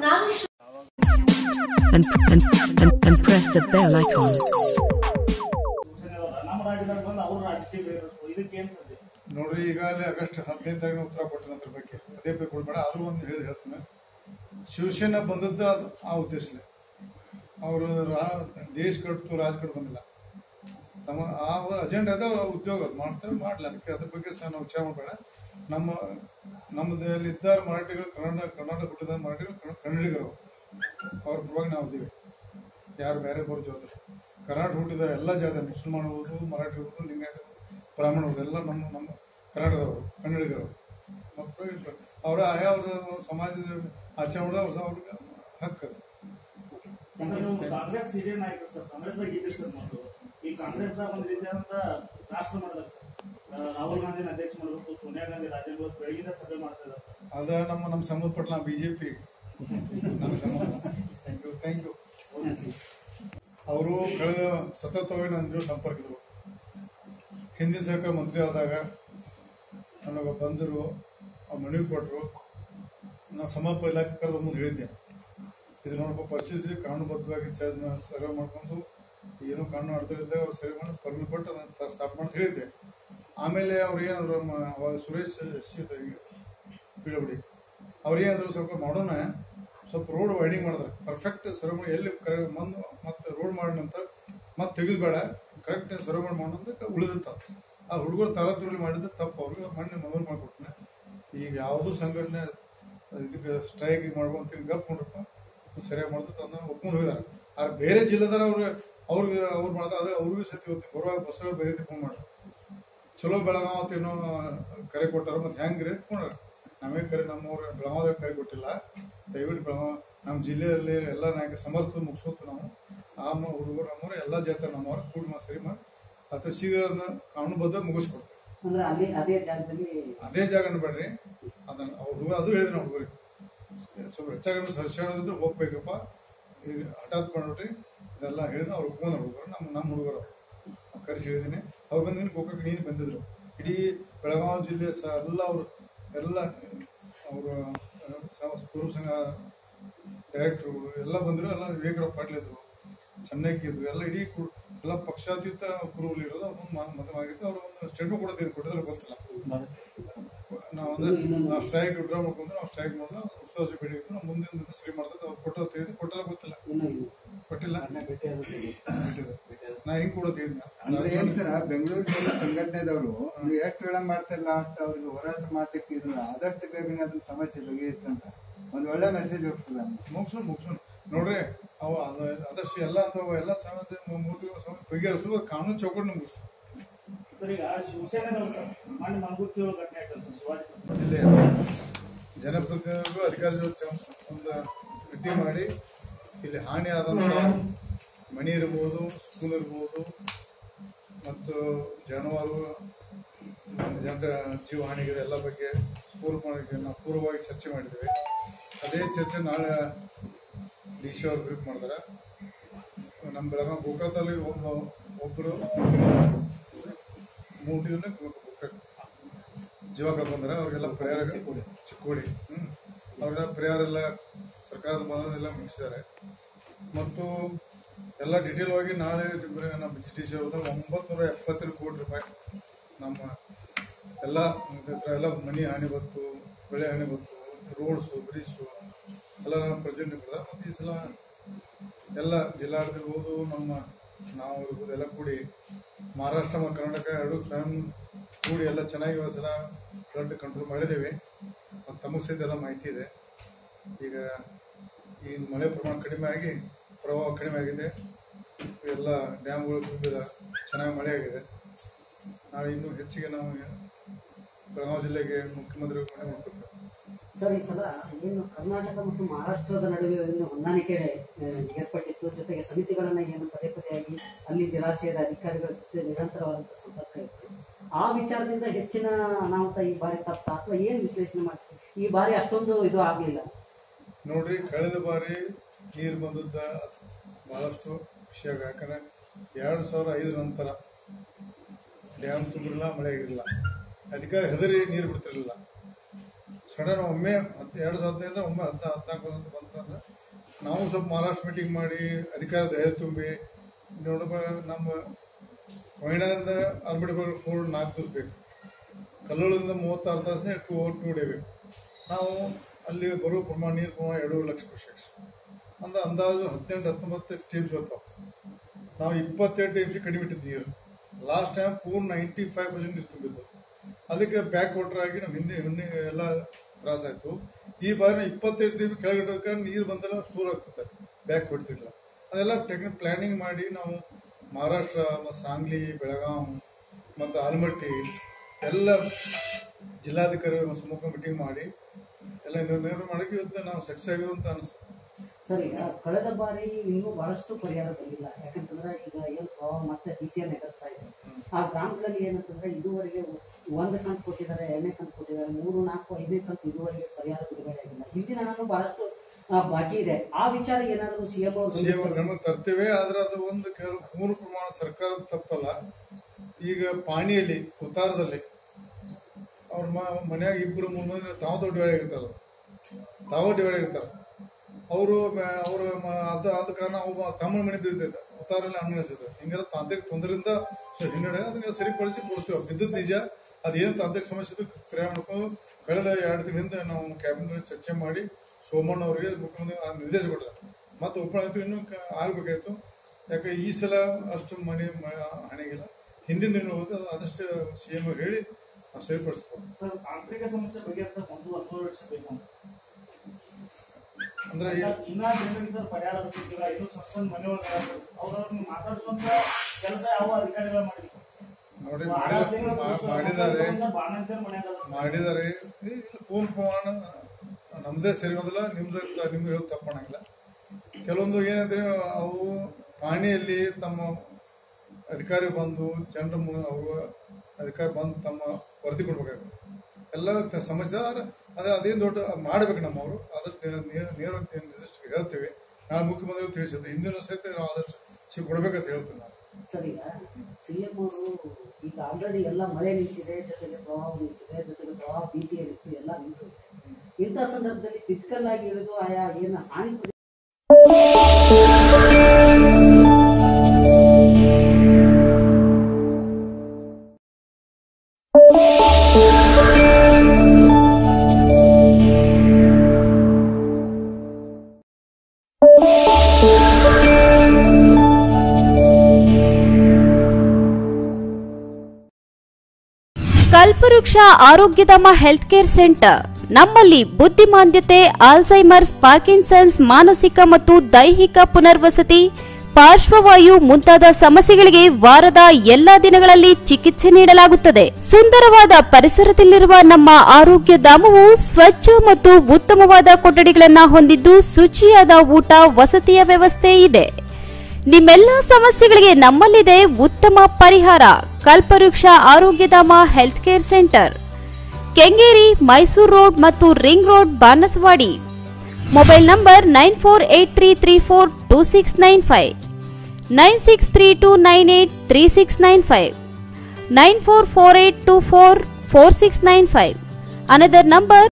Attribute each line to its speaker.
Speaker 1: ನಾನು ಶ್ರ-
Speaker 2: and, and, and, and press the bell icon.
Speaker 3: ನಮ್ಮ ರಾಜ್ಯದಾಗ ಬಂದು ಅವ್ರ ರಾಜಕೀಯ ಇದಕ್ಕೆ ಏನ್ ಸದ್ಯ
Speaker 4: ನೋಡ್ರಿ ಈಗಾಗಲೇ ಆಗಸ್ಟ್ ಹದಿನೈದರಾಗ ಉತ್ತರ ಕೊಟ್ಟಿನ ಅದ್ರ ಬಗ್ಗೆ ಅದೇ ಬಗ್ಗೆ ಕೊಡ್ಬೇಡ ಆದ್ರೂ ಒಂದು ಹೇಳಿ ಹೇಳ್ತೀನಿ ಶಿವಸೇನಾ ಬಂದದ್ದು ಅದು ಆ ಉದ್ದೇಶಲೇ ಅವರು ರಾ ದೇಶ ಕಟ್ಟು ರಾಜ ಕಟ್ಟು ಬಂದಿಲ್ಲ ತಮ್ಮ ಆ ಅಜೆಂಡಾದ ಅವ್ರ ಉದ್ಯೋಗ ಅದ್ ಮಾಡ್ತಾರೆ ಮಾಡ್ಲಿ ಅದಕ್ಕೆ ಅದ್ರ ಬಗ್ಗೆ ಸಹ ನಾವು ವಿಚಾರ ಮಾಡಬೇಡ ನಮ್ಮ ನಮ್ಮದಲ್ಲಿ ಇದ್ದಾರೆ ಮರಾಠಿಗಳು ಕನ್ನಡ ಕರ್ನಾಟಕ ಹುಟ್ಟಿದ ಮರಾಠಿಗಳು ಕನ್ನಡ- ಕನ್ನಡಿಗರು ಅವ್ರ ಪರವಾಗಿ ನಾವು ಇದ್ದೀವಿ ಯಾರು ಬೇರೆ ಬರೋ ಜವಾಬ್ದಾರಿ ಕರ್ನಾಟಕ ಹುಟ್ಟಿದ ಎಲ್ಲ ಜಾತಿ ಮುಸಲ್ಮಾನ್ ಇರ್ಬೋದು ಮರಾಠಿ ಇರ್ಬೋದು ಲಿಂಗಾಯತ ಬ್ರಾಹ್ಮಣ ಇರ್ಬೋದು ಎಲ್ಲ ನಮ್ಮ ನಮ್ಮ ಕರ್ನಾಟಕದವರು ಕನ್ನಡಿಗರು ಅವರ ಆಯಾ ಅವ್ರ ಸಮಾಜದ ಆಚರಣೆ ಅವ್ರ ಅವ್ರಿಗೆ ಹಕ್ಕದು
Speaker 3: ನೀವು ಕಾಂಗ್ರೆಸ್ ಹಿರಿಯ ನಾಯಕರು ಸರ್ ಕಾಂಗ್ರೆಸ್ ಇದ್ದಿರಿ ಸರ್ ಮೊದಲು ಈ ಕಾಂಗ್ರೆಸ್ ಒಂದು ರೀತಿಯಾದಂತ ರಾಷ್ಟ್ರ ಮಾಡಿದಾರೆ ಸರ್ ಆ, ರಾಹುಲ್ ಗಾಂಧಿನ ಅಧ್ಯಕ್ಷ ಮಾಡಬೇಕು ಸೋನಿಯಾ ಗಾಂಧಿ ರಾಜೇಂದ್ರ ಬೆಳಗಿನ ಸಭೆ ಮಾಡ್ತಾ ಇದ್ದಾರೆ ಸರ್
Speaker 4: ಅದ ನಮ್ಮ ನಮ್ಮ ಸಂಬಂಧಪಟ್ಟ ನಾವು ಬಿಜೆಪಿ ನಮ್ಮ ಸಂಬಂಧ ಥ್ಯಾಂಕ್ ಯು ಥ್ಯಾಂಕ್ ಯು ಅವರು ಕಳೆದ ಸತತವಾಗಿ ನನ್ನ ಜೊತೆ ಸಂಪರ್ಕ ಇದ್ರು ಹಿಂದಿನ ಸರ್ಕಾರ ಮಂತ್ರಿ ಆದಾಗ ನನಗೆ ಬಂದರು ಆ ಮನವಿ ಕೊಟ್ಟರು ನಾನು ಸಮರ್ಪ ಇಲಾಖೆ ಕರೆದು ಮುಂದೆ ಹೇಳಿದ್ದೆ ಇದು ನೋಡಪ್ಪ ಪರಿಶೀಲಿಸಿ ಕಾನೂನುಬದ್ಧವಾಗಿ ಸರ್ವೆ ಮಾಡ್ಕೊಂಡು ಏನು ಕಾನೂನು ಅಡ್ಡಗಳಿದ್ದಾಗ ಅವ್ರು ಸರಿ ಮಾಡಿ ಪರ್ಮಿಟ್ ಕೊಟ್ಟು ಅದನ್ನು ಸ್ಟಾಪ್ ಮಾಡಿ ಹೇಳಿದ್ದೆ ಆಮೇಲೆ ಅವ್ರು ಏನಾದ್ರು ಮ- ಅವಾಗ ಸುರೇಶ್ ಬೀಳಬಿಡಿ ಅವ್ರು ಏನಾದ್ರು ಸ್ವಲ್ಪ ಮಾಡೋಣ ಸ್ವಲ್ಪ ರೋಡ್ ವೈಡಿಂಗ್ ಮಾಡಿದ್ರೆ ಪರ್ಫೆಕ್ಟ್ ಸರ್ವೆ ಮಾಡಿ ಎಲ್ಲಿ ಕರೆ ಬಂದು ಮತ್ತೆ ರೋಡ್ ಮಾಡಿದ ನಂತರ ಮತ್ತೆ ತೆಗೆದು ಬೇಡ ಕರೆಕ್ಟ್ ಸರ್ವೆ ಮಾಡಿ ಮಾಡೋದಕ್ಕೆ ಉಳಿದಿತ್ತ ಆ ಹುಡುಗರು ತರತುರುಳಿ ಮಾಡಿದ್ದು ತಪ್ಪು ಅವ್ರಿಗೆ ಮಣ್ಣು ಮೊದಲು ಮಾಡಿಕೊಟ್ಟನೆ ಈಗ ಯಾವುದೂ ಸಂಘಟನೆ ಇದಕ್ಕೆ ಸ್ಟ್ರೈಕ್ ಮಾಡ್ಕೊಂತ ಗಪ್ ನೋಡ್ರಪ್ಪ ಸರಿಯಾಗಿ ಮಾಡ್ದು ಅದನ್ನ ಒಪ್ಕೊಂಡು ಹೋಗಿದ್ದಾರೆ ಆದ್ರೆ ಬೇರೆ ಜಿಲ್ಲೆದಾರ ಅವ್ರಿಗೆ ಅವ್ರಿಗೆ ಅವ್ರು ಮಾಡ್ದ ಅದು ಅವ್ರಿಗೂ ಸತಿ ಇವತ್ತು ಬರುವಾಗ ಬಸ್ಸು ಬೈದಿ ಫೋನ್ ಮಾಡ್ರಿ ಚಲೋ ಬೆಳಗಾವ್ ಅಂತ ಏನೋ ಕರೆ ಕೊಟ್ಟಾರ ಮತ್ತೆ ಹೆಂಗ್ರಿ ಅಂದ್ಕೊಂಡ್ರ ನಾವೇ ಕರೆ ನಮ್ಮವ್ರ ಬೆಳಗಾವದಾಗ ಕರೆ ಕೊಟ್ಟಿಲ್ಲ ದಯವಿಟ್ಟು ಬೆಳಗಾವ್ ನಮ್ಮ ಜಿಲ್ಲೆಯಲ್ಲಿ ಎಲ್ಲ ನಾಯಕ ಸಮರ್ಥ ಮುಗಿಸೋತು ನಾವು ಆ ಮ- ಹುಡುಗರು ನಮ್ಮವ್ರು ಎಲ್ಲ ಜಾತ್ರೆ ನಮ್ಮವ್ರ ಕೂಡಿ ಮಾ ಸರಿ ಮಾಡಿ ಅದ್ರ ಶೀಘ್ರ ಅದನ್ನ ಕಾನೂನುಬದ್ಧ ಮುಗಿಸ್ಕೊಡ್ತೀವಿ
Speaker 5: ಅಂದ್ರೆ ಅಲ್ಲಿ ಅದೇ ಜಾಗದಲ್ಲಿ
Speaker 4: ಅದೇ ಜಾಗ ಬೇಡ್ರಿ ಅದನ್ನ ಅವ್ರ ಹುಡುಗ ಅದು ಹೇಳಿದ್ರು ನಾವು ಹುಡುಗರಿಗೆ ಸ್ವಲ್ಪ ಹೆಚ್ಚಾಗಿ ಹರ್ಷಾಡಿದ್ರೆ ಹೋಗ್ಬೇಕಪ್ಪ ಈಗ ಹಠಾತ್ ಮಾಡ್ಬಿಟ್ರಿ ಇದೆಲ್ಲ ಹೇಳಿದ್ರು ಅವ್ರು ಒಪ್ಕೊಂಡ್ರು ಹುಡುಗರು ನಮ್ಮ ನಮ್ಮ ಹುಡುಗರು ಕರೆಸಿ ಹೇಳಿದ್ದೀನಿ ಅವ್ರು ಬಂದಿನ ಗೋಕಾಕ್ ನೀನು ಬಂದಿದ್ರು ಇಡೀ ಬೆಳಗಾವಿ ಜಿಲ್ಲೆ ಸಹ ಎಲ್ಲ ಅವರು ಎಲ್ಲ ಅವರು ಕುರುಬ ಸಂಘ ಡೈರೆಕ್ಟ್ರು ಎಲ್ಲ ಬಂದರು ಎಲ್ಲ ವಿವೇಕರಾವ್ ಪಾಟೀಲ್ ಇದ್ರು ಸಣ್ಣಕ್ಕಿ ಇದ್ರು ಎಲ್ಲ ಇಡೀ ಕು ಎಲ್ಲ ಪಕ್ಷಾತೀತ ಕುರುಬರು ಇರೋದು ಅವ್ರು ಒಂದು ಮತವಾಗಿತ್ತು ಅವರು ಒಂದು ಸ್ಟೇಟ್ಮೆಂಟ್ ಕೊಡೋದು ಕೊಟ್ಟಿದ್ರೆ ಗೊತ್ತಿಲ್ಲ ನಾವು ಅಂದ್ರೆ ನಾವು ಸ್ಟ್ರೈಕ್ ವಿಡ್ರಾ ಮಾಡ್ಕೊಂಡ್ರೆ ನಾವು ಸ್ಟ್ರೈಕ್ ಮಾಡಲ್ಲ ಉತ್ಸವ ಭೇಟಿ ಇತ್ತು ನಾವು ಮುಂದಿನ ದಿನ ಸರಿ ಮಾಡ್ತದೆ ಅವ್ರು ಕೊಟ್ಟೋ ತೆಗೆದು ಕೊಟ್ಟಲ್ಲ ಗೊತ್ತಿಲ್ಲ
Speaker 5: ಇನ್ನೂ ಇಲ್ಲ
Speaker 4: ಕೊಟ್ಟಿಲ್ಲ ಬಿಟ್ಟಿದೆ. ನಾ ಹಿಂಗ್ ಕೂಡ
Speaker 6: ಅಂದ್ರೆ ಏನ್ ಸರ್ ಬೆಂಗಳೂರು ಜಿಲ್ಲಾ ಸಂಘಟನೆದವರು ನೀವು ಎಷ್ಟು ವಿಳಂಬ ಮಾಡ್ತಾರಲ್ಲ ಅಷ್ಟು ಅವ್ರಿಗೆ ಹೋರಾಟ ಮಾಡ್ಲಿಕ್ಕೆ ಇರಲ್ಲ ಆದಷ್ಟು ಬೇಗನೆ ಅದನ್ನ ಸಮಸ್ಯೆ ಬಗೆಹರಿಸ್ತಂತ ಒಂದ್ ಒಳ್ಳೆ ಮೆಸೇಜ್ ಹೋಗ್ತದೆ ನಮ್ಗೆ.
Speaker 4: ಮುಗ್ಸೋಣ ಮುಗ್ಸೋಣ ನೋಡ್ರಿ ಅವ ಅದ- ಆದಷ್ಟು ಎಲ್ಲ ಅಂತ ಎಲ್ಲ ಸಮಸ್ಯೆ ಮೂರ್ತಿ ಬಗೆಹರಿಸುವ ಕಾನೂನು ಚೌಕಟ್ಟು ಮುಗಿಸ್ತು
Speaker 3: ಸರ್ ಈಗ ಶಿವಸೇನೆದವರು ಸರ್ ಮಾಡಿ ಮನಗುತ್ತಿ ಒಳಗೆ ಘಟನೆ ಆಯ್ತಲ್ಲ ಸರ್ ಶಿವಾಜಿ ಪಾರ್ಕ್.
Speaker 4: ಜಿಲ್ಲೆ ಜನಪ್ರತಿನಿಧಿಗಳು ಅಧಿಕಾರಿಗಳು ಚ- ಒಂದು ಭೇಟಿ ಮಾಡಿ ಇಲ್ಲಿ ಹಾನಿ ಆದಂತ ಮನೆ ಇರ್ಬೋದು ಸ್ಕೂಲ್ ಇರ್ಬೋದು ಮತ್ತು ಜಾನುವಾರು ಜನರ ಜೀವ ಹಾನಿಗೆ ಎಲ್ಲ ಬಗ್ಗೆ ಪೂರ್ವವಾಗಿ ನಾವು ಪೂರ್ವವಾಗಿ ಚರ್ಚೆ ಮಾಡಿದ್ದೇವೆ ಅದೇ ಚರ್ಚೆ ನಾಳೆ ಡಿ ಸಿ ಅವ್ರು ಬ್ರೀಫ್ ಮಾಡ್ತಾರೆ ನಮ್ಮ ಬೆಳಗಾವಿ ಗೋಕಾಕದಲ್ಲಿ ಒಬ್ಬ ಒಬ್ಬರು ಮೂರು ದಿನ ಗೋಕಾಕ್ ಜೀವ ಕಳ್ಕೊಂಡ್ರೆ ಅವ್ರಿಗೆಲ್ಲ ಪರಿಹಾರ ಚಿಕ್ಕೋಡಿ ಹ್ಮ್ ಅವ್ರೆಲ್ಲ ಪರಿಹಾರ ಎಲ್ಲ ಸರ್ಕಾರದ ಮನೆಲ್ಲ ಮುಗಿಸಿದ್ದಾರೆ ಮತ್ತು ಎಲ್ಲ ಡೀಟೇಲ್ ಆಗಿ ನಾಳೆ ನಮ್ಮ ಜಿ ಟಿ ಸಿ ಅವ್ರದ್ದು ಒಂಬತ್ತು ನೂರ ಎಪ್ಪತ್ತೆರಡು ಕೋಟಿ ರೂಪಾಯಿ ನಮ್ಮ ಎಲ್ಲ ಇದ್ರ ಎಲ್ಲ ಮನಿ ಹಾನಿ ಬಂತು ಬೆಳೆ ಹಾನಿ ಬಂತು ರೋಡ್ಸು ಬ್ರಿಡ್ಜು ಎಲ್ಲ ನಾವು ಪ್ರೆಸೆಂಟ್ ಇರ್ತದೆ ಮತ್ತು ಈ ಸಲ ಎಲ್ಲ ಜಿಲ್ಲಾಡಳಿತ ಇರ್ಬೋದು ನಮ್ಮ ನಾವು ಇರ್ಬೋದು ಎಲ್ಲ ಕೂಡಿ ಮಹಾರಾಷ್ಟ್ರ ಮತ್ತು ಕರ್ನಾಟಕ ಎರಡು ಸ್ವಯಂ ಕೂಡಿ ಎಲ್ಲ ಚೆನ್ನಾಗಿ ಒಂದು ಸಲ ಫ್ಲಡ್ ಕಂಟ್ರೋಲ್ ಮಾಡಿದ್ದೇವೆ ಮತ್ತು ತಮಗೆ ಸಹಿತ ಎಲ್ಲ ಮಾಹಿತಿ ಇದೆ ಈಗ ಈ ಮಳೆ ಪ್ರಮಾಣ ಕಡಿಮೆ ಆಗಿ ಪ್ರವಾಹ ಕಡಿಮೆ ಆಗಿದೆ ಎಲ್ಲ ಡ್ಯಾಮ್ಗಳು ತುಂಬಿದ ಚೆನ್ನಾಗಿ ಮಳೆ ಆಗಿದೆ ನಾಳೆ ಇನ್ನೂ ಹೆಚ್ಚಿಗೆ ನಾವು ಬೆಳಗಾವಿ ಜಿಲ್ಲೆಗೆ ಮುಖ್ಯಮಂತ್ರಿ ಮನೆ ಮಾಡ್ಕೊಳ್ತೇವೆ
Speaker 5: ಸರ್ ಈ ಸಲ ಏನು ಕರ್ನಾಟಕ ಮತ್ತು ಮಹಾರಾಷ್ಟ್ರದ ನಡುವೆ ಒಂದು ಹೊಂದಾಣಿಕೆ ಆ, ಏರ್ಪಟ್ಟಿತ್ತು ಜೊತೆಗೆ ಸಮಿತಿಗಳನ್ನ ಏನು ಪದೇ ಪದೇಯಾಗಿ ಅಲ್ಲಿ ಜಲಾಶಯದ ಅಧಿಕಾರಿಗಳ ಜೊತೆ ನಿರಂತರವಾದಂತಹ ಸಂಪರ್ಕ ಇತ್ತು ಆ ವಿಚಾರದಿಂದ ಹೆಚ್ಚಿನ ಅನಾಹುತ ಈ ಬಾರಿ ತಪ್ಪ ಅಥವಾ ಏನ್ ವಿಶ್ಲೇಷಣೆ ಮಾಡ್ತೀವಿ ಈ ಬಾರಿ ಅಷ್ಟೊಂದು ಇದು ಆಗ್ಲಿಲ್ಲ
Speaker 4: ನೋಡ್ರಿ ಕಳೆದ ಬಾರಿ ನೀರು ಬಂದದ್ದ ಬಹಳಷ್ಟು ವಿಷಯ ಆಗ- ಯಾಕಂದ್ರೆ ಎರಡು ಸಾವಿರ ಐದರ ನಂತರ ಡ್ಯಾಮ್ ತುಂಬಿರಲಿಲ್ಲ ಮಳೆ ಆಗಿರಲಿಲ್ಲ ಅದಕ್ಕೆ ಹೆದರಿ ನೀರು ಬಿಡ್ತಿರ್ಲಿಲ್ಲ ಸಡನ್ ಒಮ್ಮೆ ಹತ್ತು ಎರಡು ಸಾವಿರದಿಂದ ಒಮ್ಮೆ ಹತ್ತು ಹದಿನಾಲ್ಕು ಬಂತಂದ್ರೆ ನಾವು ಸ್ವಲ್ಪ ಮಹಾರಾಷ್ಟ್ರ ಮೀಟಿಂಗ್ ಮಾಡಿ ಅಧಿಕಾರ ದಯ ತುಂಬಿ ನೋಡಪ್ಪ ನಮ್ಮ ಕೊಯ್ನಾದಿಂದ ಆಲ್ಮಡಿ ಬರೋ ಫೋರ್ ನಾಲ್ಕು ದಿವಸ ಬೇಕು ಕಲ್ಲೋಳದಿಂದ ಮೂವತ್ತಾರು ತಾಸನೇ ಟೂ ಟೂ ಡೇ ಬೇಕು ನಾವು ಅಲ್ಲಿ ಬರೋ ಪ್ರಮಾಣ ನೀರು ಪ್ರಮಾಣ ಎರಡೂವರೆ ಲಕ್ಷ ಕ್ಯೂಸೆಕ್ಸ್ ಅಂದ್ರೆ ಅಂದಾಜು ಹದಿನೆಂಟು ಹತ್ತೊಂಬತ್ತು ಟೀಮ್ಸ್ ಬರ್ತಾವೆ ನಾವು ಇಪ್ಪತ್ತೆರಡು ಟೀಮ್ಸ್ ಕಡಿಮೆ ಇಟ್ಟಿದ್ದು ನೀರು ಲಾಸ್ಟ್ ಟೈಮ್ ಪೂರ್ ನೈಂಟಿ ಫೈವ್ ಪರ್ಸೆಂಟ್ ನೀರು ತುಂಬಿದ್ದು ಅದಕ್ಕೆ ಬ್ಯಾಕ್ ವಾಟರ್ ಆಗಿ ನಮ್ಮ ಹಿಂದೆ ಹಿಂದೆ ಎಲ್ಲ ತ್ರಾಸ ಆಯ್ತು ಈ ಬಾರಿ ನಾವು ಇಪ್ಪತ್ತೆರಡು ಟೀಮ್ ಕೆಳಗಿಡೋದಕ್ಕೆ ನೀರು ಬಂದೆಲ್ಲ ಸ್ಟೋರ್ ಆಗ್ತದೆ ಬ್ಯಾಕ್ ಹೊಡ್ತಿರ್ಲಿಲ್ಲ ಅದೆಲ್ಲ ಟೆಕ್ನಿಕ್ ಪ್ಲಾನಿಂಗ್ ಮಾಡಿ ನಾವು ಮಹಾರಾಷ್ಟ್ರ ಮತ್ತು ಸಾಂಗ್ಲಿ ಬೆಳಗಾಂ ಮತ್ತು ಆಲಮಟ್ಟಿ ಎಲ್ಲ ಜಿಲ್ಲಾಧಿಕಾರಿ ಸಮ್ಮುಖ ಮೀಟಿಂಗ್ ಮಾಡಿ ಎಲ್ಲ ನಿರ್ಣಯ ಮಾಡಕ್ಕೆ ಇವತ್ತು ನಾವು ಸಕ್ಸಸ್ ಆಗಿರೋ ಅಂತ ಅನಿಸ್ತದೆ
Speaker 5: ಸರ್ ಈಗ ಕಳೆದ ಬಾರಿ ಇನ್ನೂ ಬಹಳಷ್ಟು ಪರಿಹಾರ ಬಂದಿಲ್ಲ ಯಾಕಂತಂದ್ರೆ ಈಗ ಏನು ಪ್ರವಾಹ ಮತ್ತೆ ಭೀತಿಯನ್ನು ಎದುರಿಸ್ತಾ ಇದೆ ಆ ಗ್ರಾಮಗಳಲ್ಲಿ ಏನಂತಂದ್ರೆ ಇದುವರೆಗೆ ಒಂದು ಕಂತು ಕೊಟ್ಟಿದ್ದಾರೆ ಎರಡನೇ ಕಂತು ಕೊಟ್ಟಿದ್ದಾರೆ ಮೂರು ನಾಲ್ಕು ಐದನೇ ಕಂತು ಇದುವರೆಗೆ ಪರಿಹಾರ ಬಿಡುಗಡೆ ಆಗಿಲ್ಲ ಹಿಂದಿನ ಹಣನೂ ಬಹಳಷ್ಟು ಆ, ಬಾಕಿ ಇದೆ ಆ ವಿಚಾರ ಏನಾದರೂ ಸಿಎಂ
Speaker 4: ಸಿಎಂ
Speaker 5: ಅವರು
Speaker 4: ಗಮನ ತರ್ತೇವೆ ಆದ್ರೆ ಅದು ಒಂದು ಕೆಲವು ಪೂರ್ಣ ಪ್ರಮಾಣ ಸರ್ಕಾರದ ತಪ್ಪಲ್ಲ ಈಗ ಪಾಣಿಯಲ್ಲಿ ಉತ್ತಾರದಲ್ಲಿ ಅವ್ರ ಮನ್ಯಾಗ ಇಬ್ರು ಮೂರು ಮಂದಿ ತಾವು ದೊಡ್ಡ ಡಿವೈಡ್ ಆಗಿರ್ತಾರ ತಾವು ಡಿವೈಡ್ ಆಗಿರ್ತಾರ ಅವರು ಅವ್ರ ಮ- ಅದ ಆದ ಕಾರಣ ಅವ ತಮ್ಮನ ಮನೆ ಬಿದ್ದಿದ್ದ ಉತ್ತಾರಲ್ಲಿ ಅನ್ವಯಿಸಿದ ಹಿಂಗೆಲ್ಲ ತಾಂತ್ರಿಕ ತೊಂದರೆಯಿಂದ ಸೊ ಹಿನ್ನಡೆ ಅದನ್ನ ಸರಿಪಡಿಸಿ ಕೊಡ್ತೇವೆ ಬಿದ್ದದ್ ನಿಜ ಅದೇನು ತಾಂತ್ರಿಕ ಸಮಸ್ಯೆ ಇದ್ದು ಕ್ರಿಯೆ ಮಾಡ್ಕೊಂಡು ಕಳೆದ ಎರಡು ತಿಂಗಳಿಂದ ನಾವು ಕ್ಯಾಬಿನೆಟ್ ಚರ್ಚೆ ಮಾಡಿ ಸೋಮಣ್ಣ ಅವರಿಗೆ ಮುಖ್ಯಮಂತ್ರಿ ಆ ನಿರ್ದೇಶ ಕೊಟ್ಟರು ಮತ್ತೆ ಒಪ್ಪಂದ ಇನ್ನೂ ಕ- ಆಗ್ಬೇಕಾಯ್ತು ಯಾಕೆ ಈ ಸಲ ಅಷ್ಟು ಮನೆ ಮ- ಹಣೆಗಿಲ್ಲ ಹಿಂದಿನ ದಿನ ಹೋದ ಆದಷ್ಟು ಸಿಎಂ ಹೇಳಿ ನಾವು ಸರಿಪಡಿಸ್ತೀವಿ
Speaker 3: ಸರ್ ತಾಂತ್ರಿಕ ಸಮಸ್ಯೆ ಬಗೆಹರಿಸಕ್ ಒಂದು ಒಂದೂವರೆ ವರ್ಷ ಬೇಕು ಅಂತ.
Speaker 4: ಅಂದ್ರೆ ಈ-
Speaker 3: ಇನ್ನ ಜನರಿಗೆ ಸರ್ ಪರಿಹಾರ ಬೇಕಿಲ್ಲ ಇದು ಸಸ್ಪೆಂಡ್ ಮನೆ ಒಳಗೆ ಅವ್ರವ್ರನ್ನ ಮಾತಾಡ್ಸುವಂತ ಕೆಲಸ ಯಾವ ಅಧಿಕಾರಿಗಳು ಮಾಡಿಲ್ಲ ಸರ್.
Speaker 4: ನೋಡಿ
Speaker 3: ಆರು
Speaker 4: ಮಾಡಿ-
Speaker 3: ತಿಂಗಳು
Speaker 4: ಮಾ-
Speaker 3: ಸರ್
Speaker 4: ಮಾಡಿದ್ದಾರೆ
Speaker 3: ಸರ್ ಬಾಣಂತಿಯರ್ ಮನ್ಯಾಗ ಅದಾರ.
Speaker 4: ಮಾಡಿದ್ದಾರೆ ಈ ಪೂರ್ಣ ಪ್ರಮಾಣ ನಮ್ದೇ ಸರಿ ಹೋದಿಲ್ಲ ನಿಮ್ದು ನಿಮ್ದು ಹೇಳೋದು ತಪ್ಪಣಂಗಿಲ್ಲ ಕೆಲವೊಂದು ಏನಂದ್ರೆ ಅವು ಪಾಣಿಯಲ್ಲಿ ತಮ್ಮ ಅಧಿಕಾರಿ ಬಂದು ಜನರ ಮು- ಅವರು ಅಧಿಕಾರಿ ಬಂದು ತಮ್ಮ ವರದಿ ಕೊಡ್ಬೇಕಾಗುತ್ತೆ ಎಲ್ಲ ತ- ಸಮಸ್ಯೆ ಆದ್ರೆ ಅದೇ ಅದೇನು ದೊಡ್ಡ ಮಾಡ್ಬೇಕು ನಮ್ಮವರು ಆದಷ್ಟು ನೇರ- ನೇರವಾಗಿ ನಿರ್ದಿಷ್ಟ ಹೇಳ್ತೇವೆ ನಾಳೆ ಮುಖ್ಯಮಂತ್ರಿಗಳು ತಿಳಿಸಿದ್ದು ಹಿಂದಿನ ಸಹಿತ ನಾವು ಆದಷ್ಟು ಸಿ ಕೊಡ್ಬೇಕಂತ ಹೇಳ್ತೀವಿ ನಾವು
Speaker 5: ಸರ್ ಈಗ ಸಿಎಂ ಅವರು ಈಗ ಆಲ್ರೆಡಿ ಎಲ್ಲ ಮಳೆ ನಿಂತಿದೆ ಜೊತೆಗೆ ಪ್ರವಾಹ ನಿಂತಿದೆ ಜೊತೆಗೆ ಪ್ರವಾಹ ಭೀತಿ ಏನಿತ್ತು ಎಲ್ಲ ನಿಂತು ಇಂಥ ಸಂದರ್ಭದಲ್ಲಿ ಫಿಸಿಕಲ್ ಆಗಿ ಇಳಿದು ಆಯಾ ಏನು ಹಾನಿ
Speaker 1: ಕಲ್ಪವೃಕ್ಷ ಆರೋಗ್ಯಧಾಮ ಹೆಲ್ತ್ ಕೇರ್ ಸೆಂಟರ್ ನಮ್ಮಲ್ಲಿ ಬುದ್ಧಿಮಾಂದ್ಯತೆ ಆಲ್ಝೈಮರ್ಸ್ ಪಾರ್ಕಿನ್ಸನ್ಸ್ ಮಾನಸಿಕ ಮತ್ತು ದೈಹಿಕ ಪುನರ್ವಸತಿ ಪಾರ್ಶ್ವವಾಯು ಮುಂತಾದ ಸಮಸ್ಯೆಗಳಿಗೆ ವಾರದ ಎಲ್ಲಾ ದಿನಗಳಲ್ಲಿ ಚಿಕಿತ್ಸೆ ನೀಡಲಾಗುತ್ತದೆ ಸುಂದರವಾದ ಪರಿಸರದಲ್ಲಿರುವ ನಮ್ಮ ಆರೋಗ್ಯ ಧಾಮವು ಸ್ವಚ್ಛ ಮತ್ತು ಉತ್ತಮವಾದ ಕೊಠಡಿಗಳನ್ನು ಹೊಂದಿದ್ದು ಶುಚಿಯಾದ ಊಟ ವಸತಿಯ ವ್ಯವಸ್ಥೆ ಇದೆ ನಿಮ್ಮೆಲ್ಲ ಸಮಸ್ಯೆಗಳಿಗೆ ನಮ್ಮಲ್ಲಿದೆ ಉತ್ತಮ ಪರಿಹಾರ Kalpavriksha Arogyadhama health care centre Kengeri Mysuru road ಮತ್ತು ring road Banaswadi mobile number nine four eight three three four two six nine five nine six three two nine eight three six nine five nine four four eight two four four six nine five another number